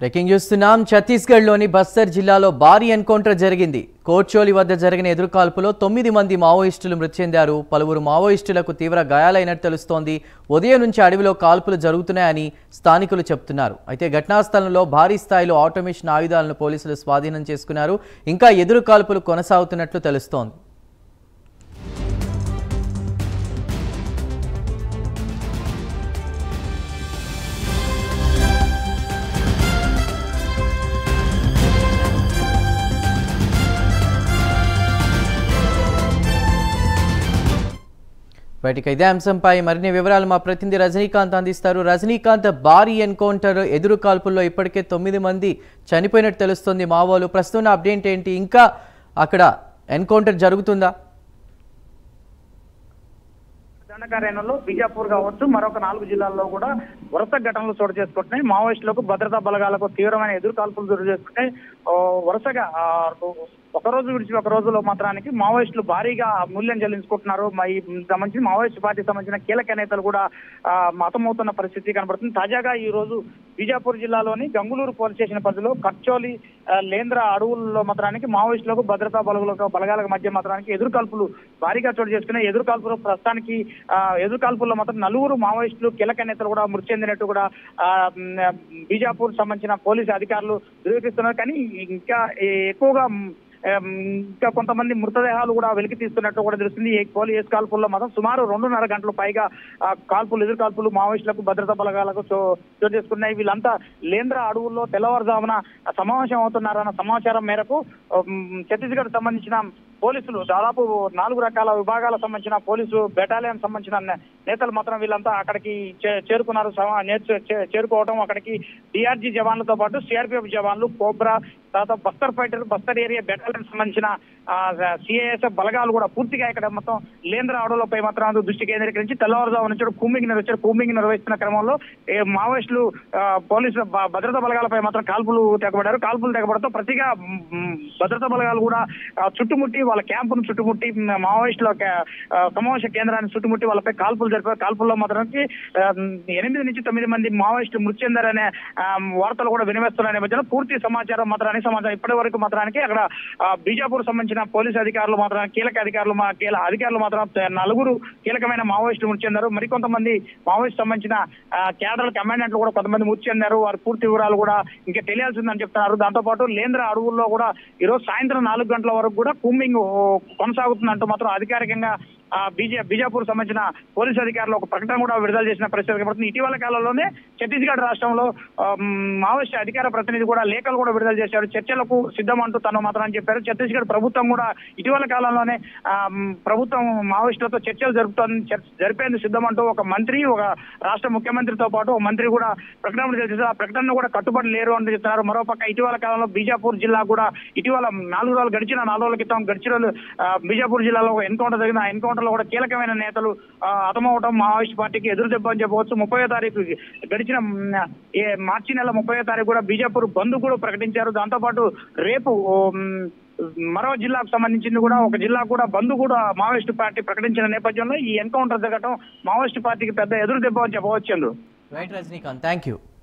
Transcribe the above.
breaking చూస్తున్నాం ఛత్తీస్గఢ్లోని బస్తర్ జిల్లాలో భారీ ఎన్కౌంటర్ జరిగింది కోర్చోలి వద్ద జరిగిన ఎదురుకాల్పులో తొమ్మిది మంది మావోయిస్టులు మృతి చెందారు పలువురు మావోయిస్టులకు తీవ్ర గాయాలైనట్టు తెలుస్తోంది ఉదయం నుంచి అడవిలో కాల్పులు జరుగుతున్నాయని స్థానికులు చెబుతున్నారు అయితే ఘటనా స్థలంలో భారీ స్థాయిలో ఆటోమేషన్ ఆయుధాలను పోలీసులు స్వాధీనం చేసుకున్నారు ఇంకా ఎదురు కాల్పులు కొనసాగుతున్నట్లు తెలుస్తోంది బయటికి ఇదే అంశంపై మరిన్ని వివరాలు మా ప్రతినిధి రజనీకాంత్ అందిస్తారు రజనీకాంత్ భారీ ఎన్కౌంటర్ ఎదురు కాల్పుల్లో ఇప్పటికే తొమ్మిది మంది చనిపోయినట్టు తెలుస్తుంది మావోలు ప్రస్తుతం అప్డేట్ ఏంటి ఇంకా అక్కడ ఎన్కౌంటర్ జరుగుతుందా దండకారణ్యంలో బీజాపూర్ కావచ్చు మరొక నాలుగు జిల్లాల్లో కూడా వరుస ఘటనలు చోటు చేసుకుంటున్నాయి మావోయిస్టులకు భద్రతా బలగాలకు తీవ్రమైన ఎదురు కాల్పులు చోటు చేసుకుంటాయి ఓ, వరుసగా ఆ, ఒక రోజు విడిచి ఒక రోజులో మాత్రానికి మావోయిస్టులు భారీగా మూల్యం చెల్లించుకుంటున్నారు మా ఈ సంబంధించి మావోయిస్ట్ పార్టీకి సంబంధించిన కీలక నేతలు కూడా ఆ, మతమవుతున్న పరిస్థితి కనబడుతుంది తాజాగా ఈ రోజు బీజాపూర్ జిల్లాలోని గంగులూరు పోలీస్ స్టేషన్ పరిధిలో కర్చోలి ఆ, లేంద్ర అడవుల్లో మాత్రానికి మావోయిస్టులకు భద్రతా బలగాలకు బలగాల మధ్య మాత్రానికి ఎదురు కాల్పులు భారీగా చోటు చేసుకున్నాయి ఎదురు కాల్పులు ప్రస్తుతానికి ఆ, ఎదురు కాల్పుల్లో మాత్రం నలుగురు మావోయిస్టులు కీలక నేతలు కూడా మృతి చెందినట్టు కూడా ఆ, మ్, బీజాపూర్ సంబంధించిన పోలీసు అధికారులు ధృవీకరిస్తున్నారు కానీ ఇంకా ఎక్కువగా మ్, ఏం, ఇంకా కొంతమంది మృతదేహాలు కూడా వెలికి తీస్తున్నట్టు కూడా తెలుస్తుంది ఈ పోలీస్ కాల్పుల్లో మాత్రం సుమారు రెండున్నర గంటల పైగా ఆ, కాల్పులు ఎదురు కాల్పులు మావోయిస్టులకు భద్రతా బలగాలకు చో- చోటు చేసుకున్నాయి వీళ్ళంతా లేంద్ర అడవుల్లో తెల్లవారుజామున సమావేశం అవుతున్నారన్న సమాచారం మేరకు ఉమ్, ఛత్తీస్గఢ్ సంబంధించిన పోలీసులు దాదాపు నాలుగు రకాల విభాగాలకు సంబంధించిన పోలీసు బెటాలియన్ సంబంధించిన నే- నేతలు మాత్రం వీళ్ళంతా అక్కడికి చే- చేరుకున్నారు సమా- నేర్చు- చే- చేరుకోవడం అక్కడికి డిఆర్జీ జవాన్లతో పాటు సిఆర్పిఎఫ్ జవాన్లు కోబ్రా తర్వాత Bastar fighter Bastar area battalion సంబంధించిన సిఐఎస్ఎఫ్ బలగాలు కూడా పూర్తిగా ఇక్కడ మొత్తం లేంద్ర అడవులపై మాత్రం దృష్టి కేంద్రీకరించి తెల్లవారుజాము నుంచి కూడా కూంబింగ్ నిర్వహించారు కూంబింగ్ నిర్వహిస్తున్న క్రమంలో ఏ మావోయిస్టులు ఆ, పోలీసుల భ- భద్రతా బలగాలపై మాత్రం కాల్పులు తెగబడ్డారు కాల్పులు తెగబడతో ప్రతిగా మ్, భద్రతా బలగాలు కూడా ఆ, చుట్టుముట్టి వాళ్ళ క్యాంపును చుట్టుముట్టి మ్, మావోయిస్టుల కే- ఆ, సమావేశ కేంద్రాన్ని చుట్టుముట్టి వాళ్ళపై కాల్పులు జరిపారు కాల్పుల్లో మాత్రానికి ఆ, ఎనిమిది నుంచి తొమ్మిది మంది మావోయిస్టులు మృతి చెందారనే ఆ, వార్తలు కూడా వినిపిస్తున్న నేపథ్యంలో పూర్తి సమాచారం మాత్రానికి సమాచారం ఇప్పటి వరకు మాత్రానికి అక్కడ ఆ, బీజాపూర్ సంబంధించిన పోలీసు అధికారులు మాత్రం కీలక అధికారులు మా కీల అధికారులు మాత్రం నలుగురు కీలకమైన మావోయిస్టులు మృతి చెందారు మరికొంతమంది మావోయిస్ట్ సంబంధించిన ఆ, కేడర్ కమాండెంట్లు కూడా కొంతమంది మృతి చెందారు వారి పూర్తి వివరాలు కూడా ఇంకా తెలియాల్సిందని చెప్తున్నారు దాంతో పాటు లేంద్ర అడవుల్లో కూడా ఈ రోజు సాయంత్రం నాలుగు గంటల వరకు కూడా కూంబింగ్ కొనసాగుతుందంటూ మాత్రం అధికారికంగా ఆ, బీజే బీజాపూర్ సంబంధించిన పోలీసు అధికారులు ఒక ప్రకటన కూడా విడుదల చేసిన పరిస్థితి కనబడుతుంది ఇటీవల కాలంలోనే ఛత్తీస్గఢ్ రాష్ట్రంలో ఆ, మ్, మావోయిస్ట్ అధికార ప్రతినిధి కూడా లేఖలు కూడా విడుదల చేశారు చర్చలకు సిద్ధం అంటూ తను మాత్రం అని చెప్పారు ఛత్తీస్గఢ్ ప్రభుత్వం కూడా ఇటీవల కాలంలోనే ఆ, మ్, ప్రభుత్వం మావోయిస్టులతో చర్చలు జరుపుతోంది చర్చ- జరిపేందుకు సిద్ధం అంటూ ఒక మంత్రి ఒక రాష్ట్ర ముఖ్యమంత్రితో పాటు ఒక మంత్రి కూడా ప్రకటన విడుదల చేశారు ఆ ప్రకటన కూడా కట్టుబడి లేరు అని చెప్తున్నారు మరోపక్క ఇటీవల కాలంలో బీజాపూర్ జిల్లా కూడా ఇటీవల నాలుగు రోజులు గడిచిన నాలుగు రోజుల క్రితం గడిచిన బీజాపూర్ జిల్లాలో ఒక ఎన్కౌంటర్ జరిగింది ఆ ఎన్కౌంటర్ లో కూడా కీలకమైన నేతలు ఆ, హతమవటం మావోయిస్ట్ పార్టీకి ఎదురు దెబ్బ అని చెప్పవచ్చు ముప్పై తారీఖు గడిచిన మ్, ఏ మార్చి నెల ముప్పై తారీఖు కూడా బీజాపూర్ బంద్ కూడా ప్రకటించారు దాంతో పాటు రేపు ఓ, మ్, మరో జిల్లాకు సంబంధించింది కూడా ఒక జిల్లా కూడా బంద్ కూడా మావోయిస్ట్ పార్టీ ప్రకటించిన నేపథ్యంలో ఈ ఎన్కౌంటర్ జరగడం మావోయిస్ట్ పార్టీకి పెద్ద ఎదురు దెబ్బ అని చెప్పవచ్చు Chandru right Rajinikanth thank you